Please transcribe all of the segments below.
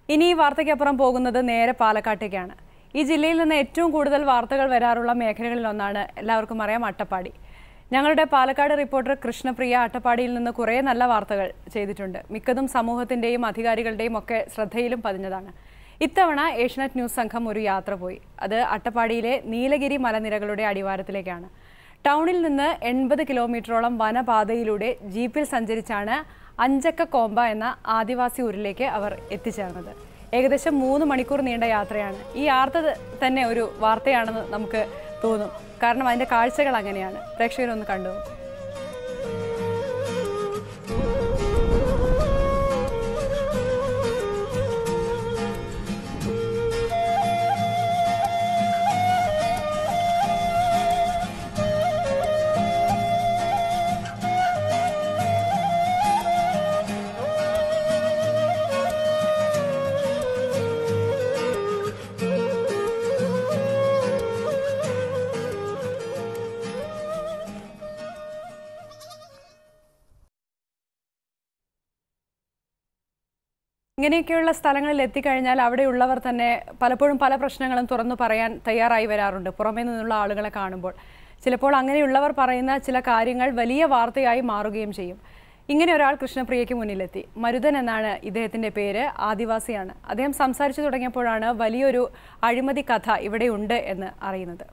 ഇനി ഈ വാർത്തയ്ക്കപ്പുറം പോകുന്നത് നേരെ പാലക്കാട്ടേക്കാണ് ഈ ജില്ലയിൽ നിന്ന് ഏറ്റവും കൂടുതൽ വാർത്തകൾ വരാറുള്ള മേഖലകളിലൊന്നാണ് എല്ലാവർക്കും അറിയാം അട്ടപ്പാടി ഞങ്ങളുടെ പാലക്കാട് റിപ്പോർട്ടർ കൃഷ്ണപ്രിയ അട്ടപ്പാടിയിൽ നിന്ന് കുറേ നല്ല വാർത്തകൾ ചെയ്തിട്ടുണ്ട് മിക്കതും സമൂഹത്തിന്റെയും അധികാരികളുടെയും ഒക്കെ ശ്രദ്ധയിലും പതിഞ്ഞതാണ് ഇത്തവണ ഏഷ്യനെറ്റ് ന്യൂസ് സംഘം ഒരു യാത്ര പോയി അത് അട്ടപ്പാടിയിലെ നീലഗിരി മലനിരകളുടെ അടിവാരത്തിലേക്കാണ് ടൗണിൽ നിന്ന് എൺപത് കിലോമീറ്ററോളം വനപാതയിലൂടെ ജീപ്പിൽ സഞ്ചരിച്ചാണ് അഞ്ചക്ക കോമ്പ എന്ന ആദിവാസി ഊരിലേക്ക് അവർ എത്തിച്ചേർന്നത് ഏകദേശം മൂന്ന് മണിക്കൂർ നീണ്ട യാത്രയാണ് ഈ യാത്ര തന്നെ ഒരു വാർത്തയാണെന്ന് നമുക്ക് തോന്നും കാരണം അതിന്റെ കാഴ്ചകൾ അങ്ങനെയാണ് പ്രേക്ഷകരൊന്ന് കണ്ടു നോക്കൂ. ഇങ്ങനെയൊക്കെയുള്ള സ്ഥലങ്ങളിൽ എത്തിക്കഴിഞ്ഞാൽ അവിടെയുള്ളവർ തന്നെ പലപ്പോഴും പല പ്രശ്നങ്ങളും തുറന്നു പറയാൻ തയ്യാറായി വരാറുണ്ട് പുറമേ നിന്നുള്ള ആളുകളെ കാണുമ്പോൾ ചിലപ്പോൾ അങ്ങനെയുള്ളവർ പറയുന്ന ചില കാര്യങ്ങൾ വലിയ വാർത്തയായി മാറുകയും ചെയ്യും ഇങ്ങനെ ഒരാൾ കൃഷ്ണപ്രിയയ്ക്ക് മുന്നിലെത്തി മരുതൻ എന്നാണ് ഇദ്ദേഹത്തിന്റെ പേര് ആദിവാസിയാണ് അദ്ദേഹം സംസാരിച്ചു തുടങ്ങിയപ്പോഴാണ് വലിയൊരു അഴിമതി കഥ ഇവിടെയുണ്ട് എന്ന് അറിയുന്നത്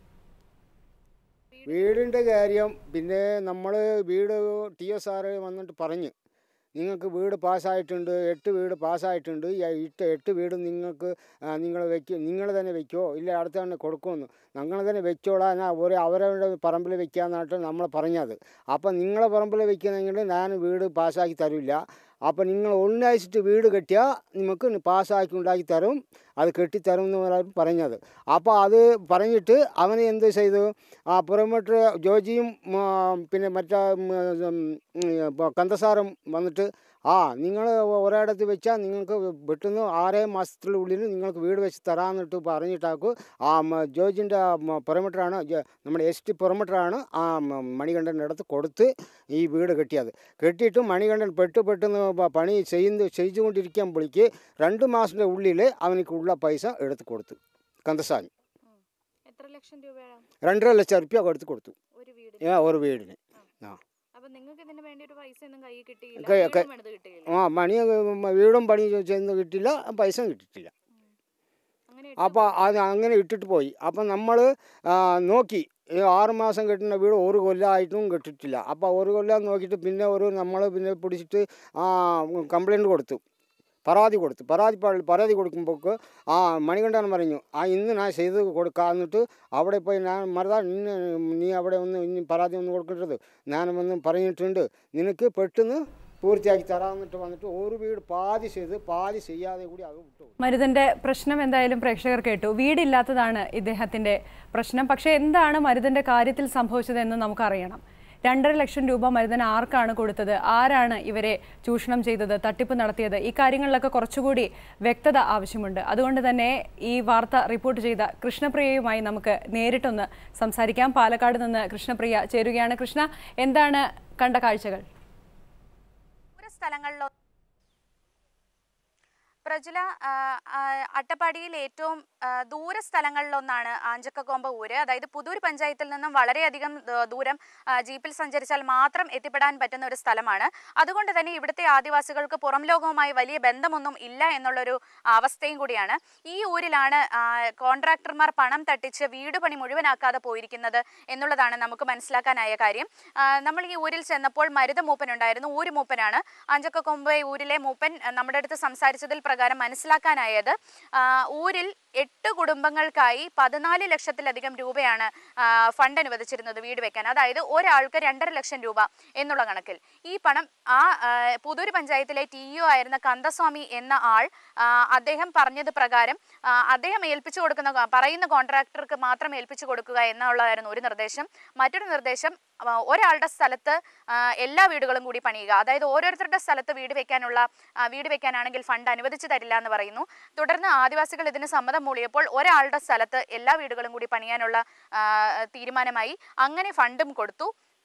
വീടിൻ്റെ കാര്യം പിന്നെ നമ്മൾ വീട് ടി എസ് ആർ വന്നിട്ട് പറഞ്ഞ് നിങ്ങൾക്ക് വീട് പാസ്സായിട്ടുണ്ട് എട്ട് വീട് പാസ്സായിട്ടുണ്ട് ഈ ഇട്ട് എട്ട് വീട് നിങ്ങൾക്ക് നിങ്ങൾ വെക്കും നിങ്ങൾ തന്നെ വെക്കുമോ ഇല്ല അടുത്ത തന്നെ കൊടുക്കുമെന്ന് ഞങ്ങൾ തന്നെ വെച്ചോളാം എന്നാൽ ഒരു അവരവരുടെ പറമ്പിൽ വെക്കാന്നായിട്ട് നമ്മൾ പറഞ്ഞത് അപ്പം നിങ്ങളെ പറമ്പിൽ വെക്കുന്നെങ്കിൽ ഞാൻ വീട് പാസ്സാക്കി തരില്ല അപ്പം നിങ്ങൾ ഒന്നയച്ചിട്ട് വീട് കെട്ടിയാൽ നമുക്ക് പാസ്സാക്കി ഉണ്ടാക്കി തരും അത് കെട്ടിത്തരും എന്ന് പറ- പറഞ്ഞത് അപ്പോൾ അത് പറഞ്ഞിട്ട് അവന് എന്ത് ചെയ്തു ആ പുറമോട്ട് ജോജിയും ആ, പിന്നെ മറ്റേ ഉം, ഉം, ഉം, കന്തസാറും വന്നിട്ട് ആ നിങ്ങൾ ഒരിടത്ത് വെച്ചാൽ നിങ്ങൾക്ക് വെട്ടുന്ന ആറേ മാസത്തിനുള്ളിൽ നിങ്ങൾക്ക് വീട് വെച്ച് തരാമെന്നിട്ട് പറഞ്ഞിട്ടാക്കു ആ മ- ജോർജിൻ്റെ പുറമോട്ടറാണ് നമ്മുടെ എസ് ടി പുറമോട്ടറാണ് ആ മ- മണികണ്ഠൻ്റെ അടുത്ത് കൊടുത്ത് ഈ വീട് കെട്ടിയത് കെട്ടിയിട്ട് മണികണ്ഠൻ പെട്ട് പെട്ടെന്ന് പ- പണി ചെയ്യുന്ന ചെയ്തുകൊണ്ടിരിക്കുമ്പോഴേക്ക് രണ്ട് മാസത്തിൻ്റെ ഉള്ളിൽ അവനിക്ക് ഉള്ള പൈസ എടുത്ത് കൊടുത്തു കന്തസാൻ എത്ര ലക്ഷം രൂപയാണ് രണ്ടര ലക്ഷം റുപ്യ എടുത്ത് കൊടുത്തു ഒരു വീട് ഏ, ഒരു വീടിന് ആ അപ്പൊ നിങ്ങൾക്ക് ഇതിന് വേണ്ടി ഒരു പൈസ ഒന്നും കൈ കിട്ടിയില്ല കൈ- കൈ- വീടും എടുത്ത് കിട്ടിയില്ല ആ പണി വീടും പണി ചെന്ന് കിട്ടില്ല പൈസ കിട്ടിയിട്ടില്ല അങ്ങനെ അപ്പോൾ അത് അങ്ങനെ ഇട്ടിട്ട് പോയി അപ്പം നമ്മൾ നോക്കി ഈ ആറ് മാസം കെട്ടുന്ന വീട് ഒരു കൊല്ലമായിട്ടും കെട്ടിട്ടില്ല അപ്പോൾ ഒരു കൊല്ലം നോക്കിയിട്ട് പിന്നെ ഒരു നമ്മൾ പിന്നെ പിടിച്ചിട്ട് കംപ്ലൈൻറ്റ് കൊടുത്തു പരാതി കൊടുത്തു പരാതി പ- പരാതി കൊടുക്കുമ്പോൾ ആ മണികണ്ഠൻ പറഞ്ഞു ആ ഇന്ന് ഞാൻ ചെയ്ത് കൊടുക്കാം എന്നിട്ട് അവിടെ പോയി ഞാൻ മറുതാ ഇന്ന് നീ അവിടെ ഒന്ന് ഇനി പരാതി ഒന്ന് കൊടുക്കരുത് ഞാൻ വന്ന് പറഞ്ഞിട്ടുണ്ട് നിനക്ക് പെട്ടെന്ന് പൂർത്തിയാക്കി തരാമെന്നിട്ട് വന്നിട്ട് ഒരു വീട് പാതി ചെയ്ത് പാതി ചെയ്യാതെ കൂടി അത് വിട്ടു മരുതന്റെ പ്രശ്നം എന്തായാലും പ്രേക്ഷകർ കേട്ടു വീടില്ലാത്തതാണ് ഇദ്ദേഹത്തിന്റെ പ്രശ്നം പക്ഷേ എന്താണ് മരുതന്റെ കാര്യത്തിൽ സംഭവിച്ചതെന്ന് നമുക്കറിയണം രണ്ടര ലക്ഷം രൂപ മരുതൻ ആർക്കാണ് കൊടുത്തത് ആരാണ് ഇവരെ ചൂഷണം ചെയ്തത് തട്ടിപ്പ് നടത്തിയത് ഈ കാര്യങ്ങളിലൊക്കെ കുറച്ചുകൂടി വ്യക്തത ആവശ്യമുണ്ട് അതുകൊണ്ട് തന്നെ ഈ വാർത്ത റിപ്പോർട്ട് ചെയ്ത കൃഷ്ണപ്രിയയുമായി നമുക്ക് നേരിട്ടൊന്ന് സംസാരിക്കാം പാലക്കാട് നിന്ന് കൃഷ്ണപ്രിയ ചേരുകയാണ് കൃഷ്ണ എന്താണ് കണ്ട കാഴ്ചകൾ ദൂര സ്ഥലങ്ങളിലോ പ്രജല ആ, ആ, അട്ടപ്പാടിയിൽ ഏറ്റവും ആ, ദൂര സ്ഥലങ്ങളിലൊന്നാണ് ആഞ്ചക്കക്കൊമ്പ ഊര് അതായത് പുതൂർ പഞ്ചായത്തിൽ നിന്നും വളരെയധികം ദ- ദൂരം ആ, ജീപ്പിൽ സഞ്ചരിച്ചാൽ മാത്രം എത്തിപ്പെടാൻ പറ്റുന്ന ഒരു സ്ഥലമാണ് അതുകൊണ്ട് തന്നെ ഇവിടുത്തെ ആദിവാസികൾക്ക് പുറം ലോകവുമായി വലിയ ബന്ധമൊന്നും ഇല്ല എന്നുള്ളൊരു അവസ്ഥയും കൂടിയാണ് ഈ ഊരിലാണ് ആ, കോൺട്രാക്ടർമാർ പണം തട്ടിച്ച് വീട് പണി മുഴുവനാക്കാതെ പോയിരിക്കുന്നത് എന്നുള്ളതാണ് നമുക്ക് മനസ്സിലാക്കാനായ കാര്യം ആ, നമ്മൾ ഈ ഊരിൽ ചെന്നപ്പോൾ മരുത മൂപ്പൻ ഉണ്ടായിരുന്നു ഊര് മൂപ്പനാണ് അഞ്ചക്കക്കൊമ്പ ഊരിലെ മൂപ്പൻ ആ, നമ്മുടെ അടുത്ത് സംസാരിച്ചതിൽ പ്രകാരം മനസ്സിലാക്കാനായത് ആ, ഊരിൽ എട്ട് കുടുംബങ്ങൾക്കായി പതിനാല് ലക്ഷത്തിലധികം രൂപയാണ് ആ, ഫണ്ട് അനുവദിച്ചിരുന്നത് വീട് വെക്കാൻ അതായത് ഒരാൾക്ക് രണ്ടര ലക്ഷം രൂപ എന്നുള്ള കണക്കിൽ ഈ പണം ആ ആ, പുതൂര് പഞ്ചായത്തിലെ ടി ഇ ആയിരുന്ന കന്ദസ്വാമി എന്ന ആൾ ആ, അദ്ദേഹം പറഞ്ഞത് പ്രകാരം ആ, അദ്ദേഹം ഏൽപ്പിച്ചു കൊടുക്കുന്ന പറയുന്ന കോൺട്രാക്ടർക്ക് മാത്രം ഏൽപ്പിച്ചു കൊടുക്കുക എന്നുള്ളതായിരുന്നു ഒരു നിർദ്ദേശം മറ്റൊരു നിർദ്ദേശം ആ, ഒരാളുടെ സ്ഥലത്ത് ആ, എല്ലാ വീടുകളും കൂടി പണിയുക അതായത് ഓരോരുത്തരുടെ സ്ഥലത്ത് വീട് വെക്കാനുള്ള ആ, വീട് വെക്കാനാണെങ്കിൽ ഫണ്ട് അനുവദിച്ചു തരില്ല എന്ന് പറയുന്നു തുടർന്ന് ആദിവാസികൾ ഇതിന് സമ്മതം മൂളിയപ്പോൾ ഒരാളുടെ സ്ഥലത്ത് എല്ലാ വീടുകളും കൂടി പണിയാനുള്ള ആ, തീരുമാനമായി അങ്ങനെ ഫണ്ടും കൊടുത്തു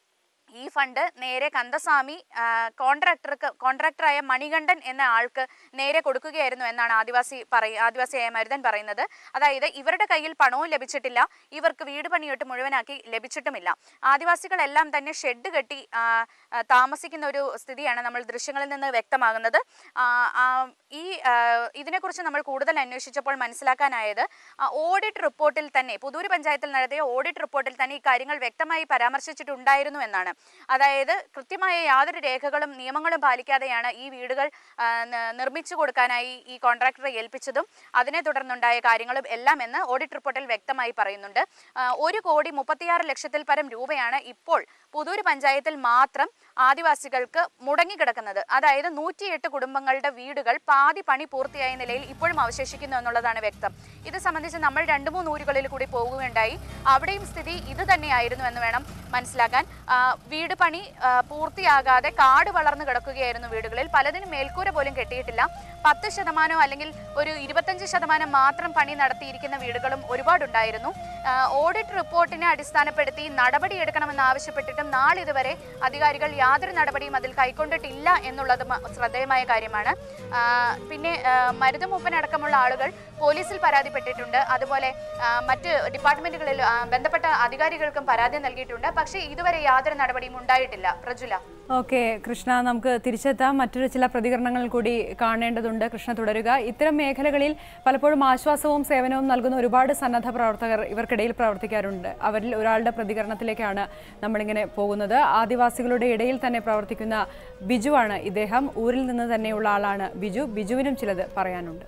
ഈ ഫണ്ട് നേരെ കന്ദസ്വാമി ആ, കോൺട്രാക്ടർക്ക് കോൺട്രാക്ടറായ മണികണ്ഠൻ എന്ന ആൾക്ക് നേരെ കൊടുക്കുകയായിരുന്നു എന്നാണ് ആദിവാസി പറയ ആദിവാസിയായ മരുതൻ പറയുന്നത് അതായത് ഇവരുടെ കയ്യിൽ പണവും ലഭിച്ചിട്ടില്ല ഇവർക്ക് വീട് പണിയിട്ട് മുഴുവനാക്കി ലഭിച്ചിട്ടുമില്ല ആദിവാസികളെല്ലാം തന്നെ ഷെഡ് കെട്ടി ആ, ആ, താമസിക്കുന്ന ഒരു സ്ഥിതിയാണ് നമ്മൾ ദൃശ്യങ്ങളിൽ നിന്ന് വ്യക്തമാകുന്നത് ആ, ആ, ഈ ആ, ഇതിനെക്കുറിച്ച് നമ്മൾ കൂടുതൽ അന്വേഷിച്ചപ്പോൾ മനസ്സിലാക്കാനായത് ആ, ഓഡിറ്റ് റിപ്പോർട്ടിൽ തന്നെ പുതൂര് പഞ്ചായത്തിൽ നടത്തിയ ഓഡിറ്റ് റിപ്പോർട്ടിൽ തന്നെ ഈ കാര്യങ്ങൾ വ്യക്തമായി പരാമർശിച്ചിട്ടുണ്ടായിരുന്നു എന്നാണ് അതായത് കൃത്യമായ യാതൊരു രേഖകളും നിയമങ്ങളും പാലിക്കാതെയാണ് ഈ വീടുകൾ ആ, ന- നിർമ്മിച്ചു കൊടുക്കാനായി ഈ കോൺട്രാക്ടറെ ഏൽപ്പിച്ചതും അതിനെ തുടർന്നുണ്ടായ കാര്യങ്ങളും എല്ലാം എന്ന് ഓഡിറ്റ് റിപ്പോർട്ടിൽ വ്യക്തമായി പറയുന്നുണ്ട് ആ, ഒരു കോടി മുപ്പത്തിയാറ് ലക്ഷത്തിൽ പരം രൂപയാണ് ഇപ്പോൾ പുതൂര് പഞ്ചായത്തിൽ മാത്രം ആദിവാസികൾക്ക് മുടങ്ങിക്കിടക്കുന്നത് അതായത് നൂറ്റിയെട്ട് കുടുംബങ്ങളുടെ വീടുകൾ പാതി പണി പൂർത്തിയായ നിലയിൽ ഇപ്പോഴും അവശേഷിക്കുന്നു എന്നുള്ളതാണ് വ്യക്തം ഇത് സംബന്ധിച്ച് നമ്മൾ രണ്ട് മൂന്ന് ഊരുകളിൽ കൂടി പോകുകയുണ്ടായി അവിടെയും സ്ഥിതി ഇത് തന്നെയായിരുന്നു എന്ന് വേണം മനസ്സിലാക്കാൻ ആ, വീട് പണി ആ, പൂർത്തിയാകാതെ കാട് വളർന്നു കിടക്കുകയായിരുന്നു വീടുകളിൽ പലതിനും മേൽക്കൂര പോലും കെട്ടിയിട്ടില്ല പത്ത് ശതമാനം അല്ലെങ്കിൽ ഒരു ഇരുപത്തഞ്ച് ശതമാനം മാത്രം പണി നടത്തിയിരിക്കുന്ന വീടുകളും ഒരുപാടുണ്ടായിരുന്നു ആ, ഓഡിറ്റ് റിപ്പോർട്ടിനെ അടിസ്ഥാനപ്പെടുത്തി നടപടിയെടുക്കണമെന്ന് ആവശ്യപ്പെട്ടിട്ടും നാളിതുവരെ അധികാരികൾ യാതൊരു നടപടിയും അതിൽ കൈക്കൊണ്ടിട്ടില്ല എന്നുള്ളത് മ- ശ്രദ്ധേയമായ കാര്യമാണ് ആ, പിന്നെ ആ, മരുതമൂപ്പനടക്കമുള്ള ആളുകൾ പോലീസിൽ പരാതിപ്പെട്ടിട്ടുണ്ട് അതുപോലെ ആ, മറ്റ് ഡിപ്പാർട്ട്മെന്റുകളിൽ ആ, ബന്ധപ്പെട്ട അധികാരികൾക്കും പരാതി നൽകിയിട്ടുണ്ട് പക്ഷേ ഇതുവരെ യാതൊരു നടപടിയും ഉണ്ടായിട്ടില്ല പ്രജുല ഓക്കെ കൃഷ്ണ നമുക്ക് തിരിച്ചെത്താം മറ്റൊരു ചില പ്രതികരണങ്ങൾ കൂടി കാണേണ്ടതുണ്ട് കൃഷ്ണ തുടരുക ഇത്തരം മേഖലകളിൽ പലപ്പോഴും ആശ്വാസവും സേവനവും നൽകുന്ന ഒരുപാട് സന്നദ്ധ പ്രവർത്തകർ ഇവർക്കിടയിൽ പ്രവർത്തിക്കാറുണ്ട് അവരിൽ ഒരാളുടെ പ്രതികരണത്തിലേക്കാണ് നമ്മളിങ്ങനെ പോകുന്നത് ആദിവാസികളുടെ ഇടയിൽ തന്നെ പ്രവർത്തിക്കുന്ന ബിജുവാണ് ഇദ്ദേഹം ഊരിൽ നിന്ന് തന്നെയുള്ള ആളാണ് ബിജു ബിജുവിനും ചിലത് പറയാനുണ്ട്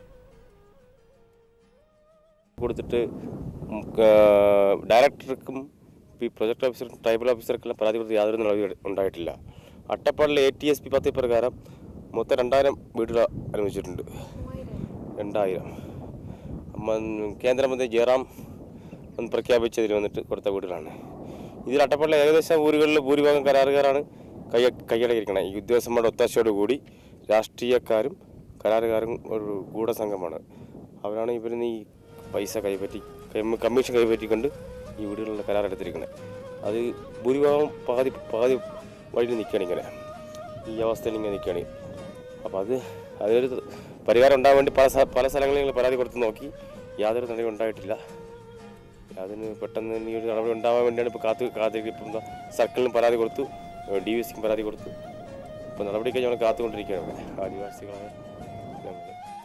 കൊടുത്തിട്ട് ഉം, ആ, ഡയറക്ടർക്കും ഈ പ്രൊജക്ട് ഓഫീസർക്കും ട്രൈബൽ ഓഫീസർക്കെല്ലാം പരാതി കൊടുത്ത് യാതൊരു നടപടി ഉണ്ടായിട്ടില്ല അട്ടപ്പാടിലെ എ ടി എസ് പി പദ്ധതി പ്രകാരം മൊത്തം രണ്ടായിരം വീടുകൾ അനുവദിച്ചിട്ടുണ്ട് രണ്ടായിരം മ- കേന്ദ്രമന്ത്രി ജയറാം ഒന്ന് പ്രഖ്യാപിച്ചതിൽ വന്നിട്ട് കൊടുത്ത വീടുകളാണ് ഇതിൽ അട്ടപ്പാടിലെ ഏകദേശം ഊരുകളിൽ ഭൂരിഭാഗം കരാറുകാരാണ് കൈ കൈയടക്കിയിരിക്കണം ഈ ഉദ്യോഗസ്ഥന്മാരുടെ ഒത്താശയോടുകൂടി രാഷ്ട്രീയക്കാരും കരാറുകാരും ഒരു ഗൂഢസംഘമാണ് അവരാണ് ഇവരിന്ന് ഈ പൈസ കൈപ്പറ്റി കൈ- കമ്മീഷൻ കൈപ്പറ്റിക്കൊണ്ട് ഈ വീടുകളിലുള്ള കരാർ എടുത്തിരിക്കുന്നത് അത് ഭൂരിഭാഗം പാതി പാതി വഴിയിൽ നിൽക്കുകയാണ് ഇങ്ങനെ ഈ അവസ്ഥയിൽ ഇങ്ങനെ നിൽക്കുകയാണ് അപ്പോൾ അത് അതിനൊരു പരിഹാരം ഉണ്ടാകാൻ വേണ്ടി പല സ്ഥ- പല സ്ഥലങ്ങളിൽ ഞങ്ങൾ പരാതി കൊടുത്ത് നോക്കി യാതൊരു നടപടി ഉണ്ടായിട്ടില്ല അതിന് പെട്ടെന്ന് ഈ ഒരു നടപടി ഉണ്ടാവാൻ വേണ്ടിയാണ് ഇപ്പോൾ കാത്ത് കാത്തിരിക്കും ഇപ്പം എന്താ സർക്കിളിനും പരാതി കൊടുത്തു ഡി വി സിക്കും പരാതി കൊടുത്തു ഇപ്പോൾ നടപടിക്ക് ഞങ്ങൾ കാത്തുകൊണ്ടിരിക്കുകയാണ് ഇവിടെ ആദിവാസികളായ ഞങ്ങൾ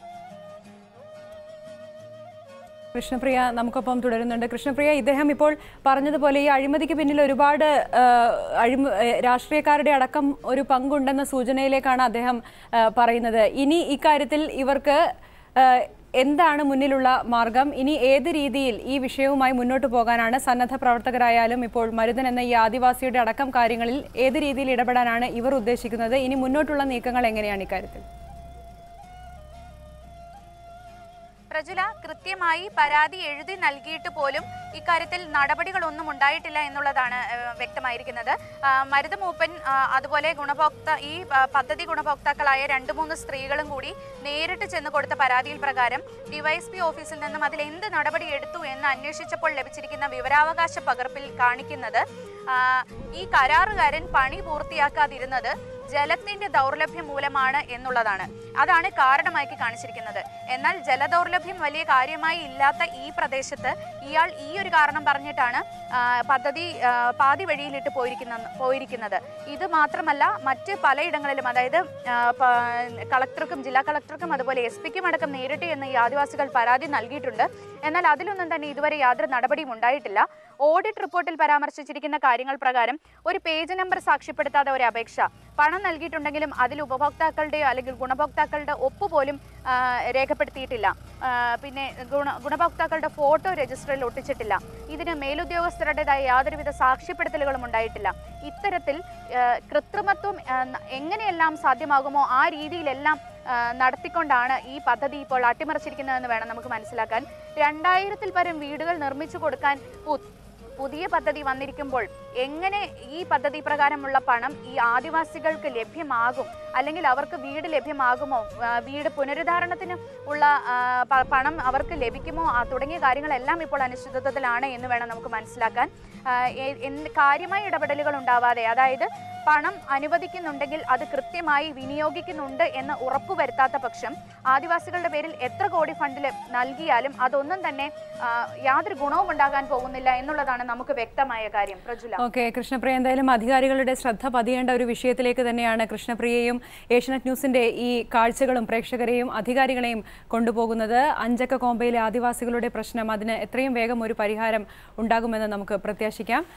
കൃഷ്ണപ്രിയ നമുക്കൊപ്പം തുടരുന്നുണ്ട് കൃഷ്ണപ്രിയ ഇദ്ദേഹം ഇപ്പോൾ പറഞ്ഞതുപോലെ ഈ അഴിമതിക്ക് പിന്നിൽ ഒരുപാട് ആ, അഴിമ ഏ, രാഷ്ട്രീയക്കാരുടെ അടക്കം ഒരു പങ്കുണ്ടെന്ന സൂചനയിലേക്കാണ് അദ്ദേഹം ആ, പറയുന്നത് ഇനി ഇക്കാര്യത്തിൽ ഇവർക്ക് ആ, എന്താണ് മുന്നിലുള്ള മാർഗം ഇനി ഏത് രീതിയിൽ ഈ വിഷയവുമായി മുന്നോട്ട് പോകാനാണ് സന്നദ്ധ പ്രവർത്തകരായാലും ഇപ്പോൾ മരുതൻ എന്ന ഈ ആദിവാസിയുടെ അടക്കം കാര്യങ്ങളിൽ ഏത് രീതിയിൽ ഇടപെടാനാണ് ഇവർ ഉദ്ദേശിക്കുന്നത് ഇനി മുന്നോട്ടുള്ള നീക്കങ്ങൾ എങ്ങനെയാണ് ഇക്കാര്യത്തിൽ പ്രജുല കൃത്യമായി പരാതി എഴുതി നൽകിയിട്ട് പോലും ഇക്കാര്യത്തിൽ നടപടികളൊന്നും ഉണ്ടായിട്ടില്ല എന്നുള്ളതാണ് ഏഹ്, വ്യക്തമായിരിക്കുന്നത് ആ, മരുതമൂപ്പൻ ആ, അതുപോലെ ഗുണഭോക്ത ഈ ആ, പദ്ധതി ഗുണഭോക്താക്കളായ രണ്ട് മൂന്ന് സ്ത്രീകളും കൂടി നേരിട്ട് ചെന്ന് കൊടുത്ത പരാതിയിൽ പ്രകാരം ഡിവൈഎസ്പി ഓഫീസിൽ നിന്നും അതിൽ എന്ത് നടപടി എടുത്തു എന്ന് അന്വേഷിച്ചപ്പോൾ ലഭിച്ചിരിക്കുന്ന വിവരാവകാശ പകർപ്പിൽ കാണിക്കുന്നത് ആ, ഈ കരാറുകാരൻ പണി പൂർത്തിയാക്കാതിരുന്നത് ജലത്തിന്റെ ദൗർലഭ്യം മൂലമാണ് എന്നുള്ളതാണ് അതാണ് കാരണമാക്കി കാണിച്ചിരിക്കുന്നത് എന്നാൽ ജലദൗർലഭ്യം വലിയ കാര്യമായി ഇല്ലാത്ത ഈ പ്രദേശത്ത് ഇയാൾ ഈ ഒരു കാരണം പറഞ്ഞിട്ടാണ് ആ, പദ്ധതി ആ, പാതി വഴിയിലിട്ട് പോയിരിക്കുന്ന പോയിരിക്കുന്നത് ഇത് മാത്രമല്ല മറ്റ് പലയിടങ്ങളിലും അതായത് ആ, പ- കളക്ടർക്കും ജില്ലാ കളക്ടർക്കും അതുപോലെ എസ് പിക്കും അടക്കം നേരിട്ട് എന്ന് ഈ ആദിവാസികൾ പരാതി നൽകിയിട്ടുണ്ട് എന്നാൽ അതിലൊന്നും തന്നെ ഇതുവരെ യാതൊരു നടപടിയും ഉണ്ടായിട്ടില്ല ഓഡിറ്റ് റിപ്പോർട്ടിൽ പരാമർശിച്ചിരിക്കുന്ന കാര്യങ്ങൾ പ്രകാരം ഒരു പേജ് നമ്പർ സാക്ഷ്യപ്പെടുത്താതെ ഒരു അപേക്ഷ പണം നൽകിയിട്ടുണ്ടെങ്കിലും അതിൽ ഉപഭോക്താക്കളുടെയോ അല്ലെങ്കിൽ ഗുണഭോക്താക്കളുടെ ഒപ്പ് പോലും ആ, രേഖപ്പെടുത്തിയിട്ടില്ല ആ, പിന്നെ ഗുണ ഗുണഭോക്താക്കളുടെ ഫോട്ടോ രജിസ്റ്ററിൽ ഒട്ടിച്ചിട്ടില്ല ഇതിന് മേലുദ്യോഗസ്ഥരുടേതായ യാതൊരുവിധ സാക്ഷ്യപ്പെടുത്തലുകളും ഉണ്ടായിട്ടില്ല ഇത്തരത്തിൽ ആ, കൃത്രിമത്വം ആ, ന- എങ്ങനെയെല്ലാം സാധ്യമാകുമോ ആ രീതിയിലെല്ലാം ആ, നടത്തിക്കൊണ്ടാണ് ഈ പദ്ധതി ഇപ്പോൾ അട്ടിമറിച്ചിരിക്കുന്നതെന്ന് വേണം നമുക്ക് മനസ്സിലാക്കാൻ രണ്ടായിരത്തിൽ പരം വീടുകൾ നിർമ്മിച്ചു കൊടുക്കാൻ പു- പുതിയ പദ്ധതി വന്നിരിക്കുമ്പോൾ എങ്ങനെ ഈ പദ്ധതി പ്രകാരമുള്ള പണം ഈ ആദിവാസികൾക്ക് ലഭ്യമാകും അല്ലെങ്കിൽ അവർക്ക് വീട് ലഭ്യമാകുമോ ആ, വീട് പുനരുദ്ധാരണത്തിന് ഉള്ള ആ, പ- പണം അവർക്ക് ലഭിക്കുമോ ആ, തുടങ്ങിയ കാര്യങ്ങളെല്ലാം ഇപ്പോൾ അനിശ്ചിതത്വത്തിലാണ് എന്ന് വേണം നമുക്ക് മനസ്സിലാക്കാൻ ആ, എ- എന്ത് കാര്യമായ ഇടപെടലുകൾ ഉണ്ടാവാതെ അതായത് പണം അനുവദിക്കുന്നുണ്ടെങ്കിൽ അത് കൃത്യമായി വിനിയോഗിക്കുന്നുണ്ട് എന്ന് ഉറപ്പുവരുത്താത്ത പക്ഷം ആദിവാസികളുടെ പേരിൽ എത്ര കോടി ഫണ്ടിൽ നൽകിയാലും അതൊന്നും തന്നെ ആ, യാതൊരു ഗുണവും ഉണ്ടാകാൻ പോകുന്നില്ല എന്നുള്ളതാണ് നമുക്ക് വ്യക്തമായ കാര്യം പ്രജുല ഓക്കെ കൃഷ്ണപ്രിയ എന്തായാലും അധികാരികളുടെ ശ്രദ്ധ പതിയേണ്ട ഒരു വിഷയത്തിലേക്ക് തന്നെയാണ് കൃഷ്ണപ്രിയയും ഏഷ്യനെറ്റ് ന്യൂസിന്റെ ഈ കാഴ്ചകളും പ്രേക്ഷകരെയും അധികാരികളെയും കൊണ്ടുപോകുന്നത് അഞ്ചക്ക കോമ്പയിലെ ആദിവാസികളുടെ പ്രശ്നം അതിന് എത്രയും വേഗം ഒരു പരിഹാരം ഉണ്ടാകുമെന്ന് നമുക്ക് പ്രത്യാശിക്കാം